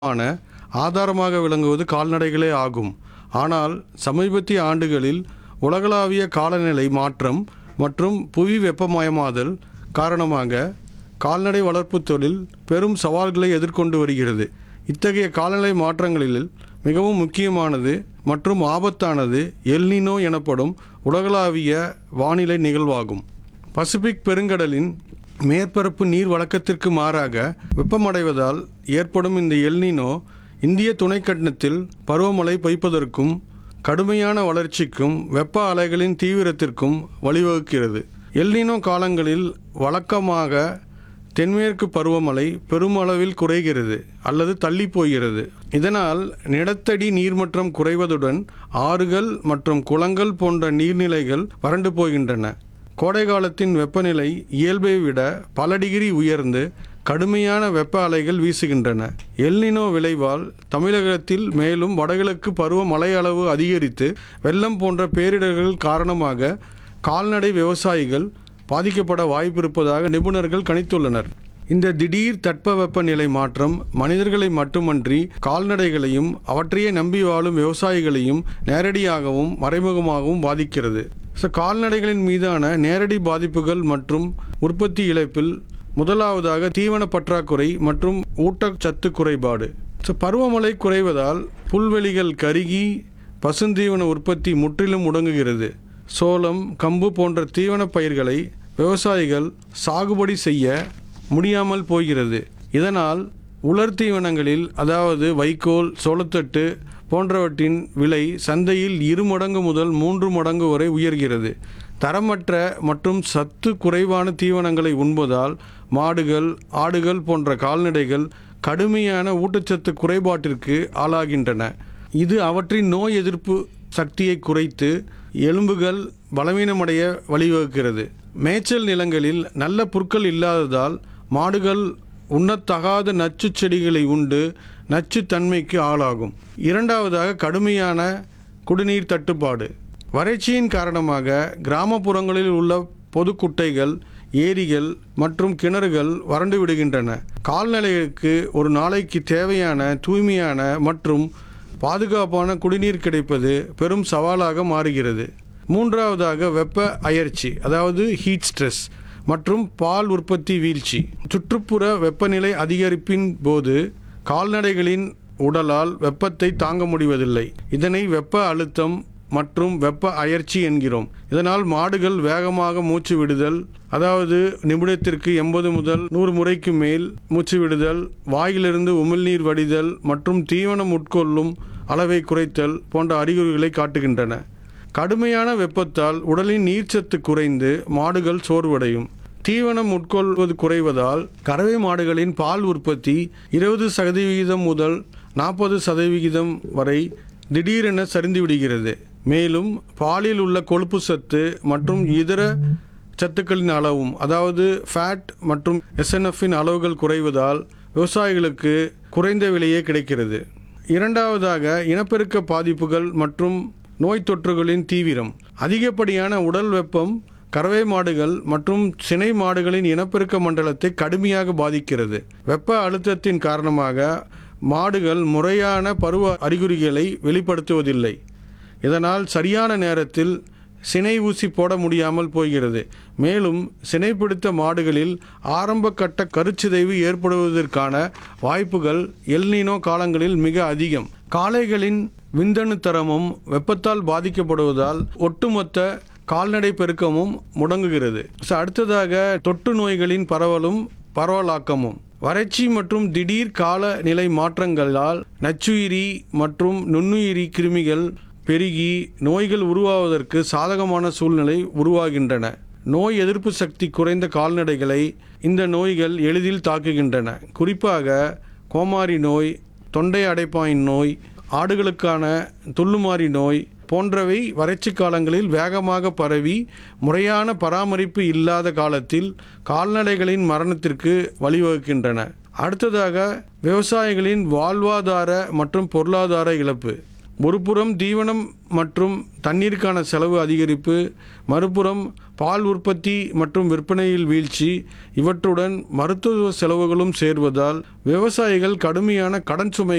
ஆன ஆதாரமாக விளங்குவது கால்நடைகளே ஆகும் ஆனால் சமீபத்திய ஆண்டுகளில் உலகளாவிய காலநிலை மாற்றம் மற்றும் புவி வெப்பமயமாதல் காரணமாக கால்நடை வளர்ப்பு தொழில் பெரும் சவால்களை எதிர்கொண்டு வருகிறது இத்தகைய காலநிலை மாற்றங்களில் மிகவும் முக்கியமானது மற்றும் ஆபத்தானது எல்னினோ எனப்படும் உலகளாவிய வானிலை நிகழ்வாகும் பசிபிக் பெருங்கடலின் மேற்பரப்பு நீர் வழக்கத்திற்கு மாறாக வெப்பமடைவதால் ஏற்படும் இந்த எல்னினோ இந்திய துணைக்கண்டத்தில் பருவமழை பொய்ப்பதற்கும் கடுமையான வளர்ச்சிக்கும் வெப்ப அலைகளின் தீவிரத்திற்கும் வழிவகுக்கிறது எல்னினோ காலங்களில் வழக்கமாக தென்மேற்கு பருவமழை பெருமளவில் குறைகிறது அல்லது தள்ளி போகிறது இதனால் நிலத்தடி நீர்மட்டம் குறைவதுடன் ஆறுகள் மற்றும் குளங்கள் போன்ற நீர்நிலைகள் வறண்டு போகின்றன கோடை காலத்தின் வெப்பநிலை இயல்பை விட பல டிகிரி உயர்ந்து கடுமையான வெப்ப அலைகள் வீசுகின்றன எல்னினோ விளைவால் தமிழகத்தில் மேலும் வடகிழக்கு பருவ மழை அளவு அதிகரித்து வெள்ளம் போன்ற பேரிடர்கள் காரணமாக கால்நடை விவசாயிகள் பாதிக்கப்பட வாய்ப்பிருப்பதாக நிபுணர்கள் கணித்துள்ளனர் இந்த திடீர் தட்பவெப்ப நிலை மாற்றம் மனிதர்களை மட்டுமன்றி கால்நடைகளையும் அவற்றையே நம்பி வாழும் விவசாயிகளையும் நேரடியாகவும் மறைமுகமாகவும் பாதிக்கிறது ஸோ கால்நடைகளின் மீதான நேரடி பாதிப்புகள் மற்றும் உற்பத்தி இழப்பில் முதலாவதாக தீவன பற்றாக்குறை மற்றும் ஊட்டச்சத்து குறைபாடு ஸோ பருவமழை குறைவதால் புல்வெளிகள் கருகி பசுந்தீவன உற்பத்தி முற்றிலும் முடங்குகிறது சோளம் கம்பு போன்ற தீவனப் பயிர்களை விவசாயிகள் சாகுபடி செய்ய முடியாமல் போகிறது இதனால் உலர் தீவனங்களில் அதாவது வைக்கோல் சோளத்தட்டு போன்றவற்றின் விலை சந்தையில் இரு மடங்கு முதல் மூன்று மடங்கு வரை உயர்கிறது தரமற்ற மற்றும் சத்து குறைவான தீவனங்களை உண்பதால் மாடுகள் ஆடுகள் போன்ற கால்நடைகள் கடுமையான ஊட்டச்சத்து குறைபாட்டிற்கு ஆளாகின்றன இது அவற்றின் நோய் எதிர்ப்பு சக்தியை குறைத்து எலும்புகள் பலவீனமடைய வழிவகுக்கிறது மேய்ச்சல் நிலங்களில் நல்ல புற்கள் இல்லாததால் மாடுகள் உண்ணத்தகாத நச்சு செடிகளை உண்டு நச்சுத்தன்மைக்கு ஆளாகும் இரண்டாவதாக கடுமையான குடிநீர் தட்டுப்பாடு வறட்சியின் காரணமாக கிராமப்புறங்களில் உள்ள பொது குட்டைகள் ஏரிகள் மற்றும் கிணறுகள் வறண்டு விடுகின்றன கால்நடைகளுக்கு ஒரு நாளைக்கு தேவையான தூய்மையான மற்றும் பாதுகாப்பான குடிநீர் கிடைப்பது பெரும் சவாலாக மாறுகிறது மூன்றாவதாக வெப்ப அயற்சி அதாவது ஹீட் ஸ்ட்ரெஸ் மற்றும் பால் உற்பத்தி வீழ்ச்சி சுற்றுப்புற வெப்பநிலை அதிகரிப்பின் போது கால்நடைகளின் உடலால் வெப்பத்தை தாங்க முடிவதில்லை இதனை வெப்ப அழுத்தம் மற்றும் வெப்ப அயற்சி என்கிறோம் இதனால் மாடுகள் வேகமாக மூச்சு விடுதல் அதாவது நிமிடத்திற்கு எண்பது முதல் நூறு முறைக்கு மேல் மூச்சு விடுதல் வாயிலிருந்து உமிழ்நீர் வடிதல் மற்றும் தீவனம் உட்கொள்ளும் அளவை குறைத்தல் போன்ற அறிகுறிகளை காட்டுகின்றன கடுமையான வெப்பத்தால் உடலின் நீர்ச்சத்து குறைந்து மாடுகள் சோர்வடையும் தீவனம் உட்கொள்வது குறைவதால் கறவை மாடுகளின் பால் உற்பத்தி இருபது சதவிகிதம் முதல் நாற்பது சதவிகிதம் வரை திடீரென சரிந்து விடுகிறது மேலும் பாலில் உள்ள கொழுப்பு சத்து மற்றும் இதர சத்துக்களின் அளவும் அதாவது ஃபேட் மற்றும் எஸ்என்எஃப்பின் அளவுகள் குறைவதால் விவசாயிகளுக்கு குறைந்த விலையே கிடைக்கிறது இரண்டாவதாக இனப்பெருக்க பாதிப்புகள் மற்றும் நோய் தொற்றுகளின் தீவிரம் அதிகப்படியான உடல் வெப்பம் கறவை மாடுகள் மற்றும் சினை மாடுகளின் இனப்பெருக்க மண்டலத்தை கடுமையாக பாதிக்கிறது வெப்ப அழுத்தத்தின் காரணமாக மாடுகள் முறையான பருவ அறிகுறிகளை வெளிப்படுத்துவதில்லை இதனால் சரியான நேரத்தில் சினை ஊசி போட முடியாமல் போகிறது மேலும் சினைப்பிடித்த மாடுகளில் ஆரம்ப கட்ட கருச்சிதைவு ஏற்படுவதற்கான வாய்ப்புகள் எல்னினோ காலங்களில் மிக அதிகம் காளைகளின் விந்தணு தரமும் வெப்பத்தால் பாதிக்கப்படுவதால் ஒட்டுமொத்த கால்நடை பெருக்கமும் முடங்குகிறது ஸோ அடுத்ததாக தொற்று நோய்களின் பரவலும் பரவலாக்கமும் வறட்சி மற்றும் திடீர் காலநிலை மாற்றங்களால் நச்சுயிரி மற்றும் நுண்ணுயிரி கிருமிகள் பெருகி நோய்கள் உருவாவதற்கு சாதகமான சூழ்நிலை உருவாகின்றன நோய் எதிர்ப்பு சக்தி குறைந்த கால்நடைகளை இந்த நோய்கள் எளிதில் தாக்குகின்றன குறிப்பாக கோமாரி நோய் தொண்டை அடைப்பாயின் நோய் ஆடுகளுக்கான துள்ளுமாறி நோய் போன்றவை வறட்சி காலங்களில் வேகமாக பரவி முறையான பராமரிப்பு இல்லாத காலத்தில் கால்நடைகளின் மரணத்திற்கு வழிவகுக்கின்றன அடுத்ததாக விவசாயிகளின் வாழ்வாதார மற்றும் பொருளாதார இழப்பு ஒருபுறம் தீவனம் மற்றும் தண்ணீருக்கான செலவு அதிகரிப்பு மறுபுறம் பால் உற்பத்தி மற்றும் விற்பனையில் வீழ்ச்சி இவற்றுடன் மருத்துவ செலவுகளும் சேர்வதால் விவசாயிகள் கடுமையான கடன் சுமை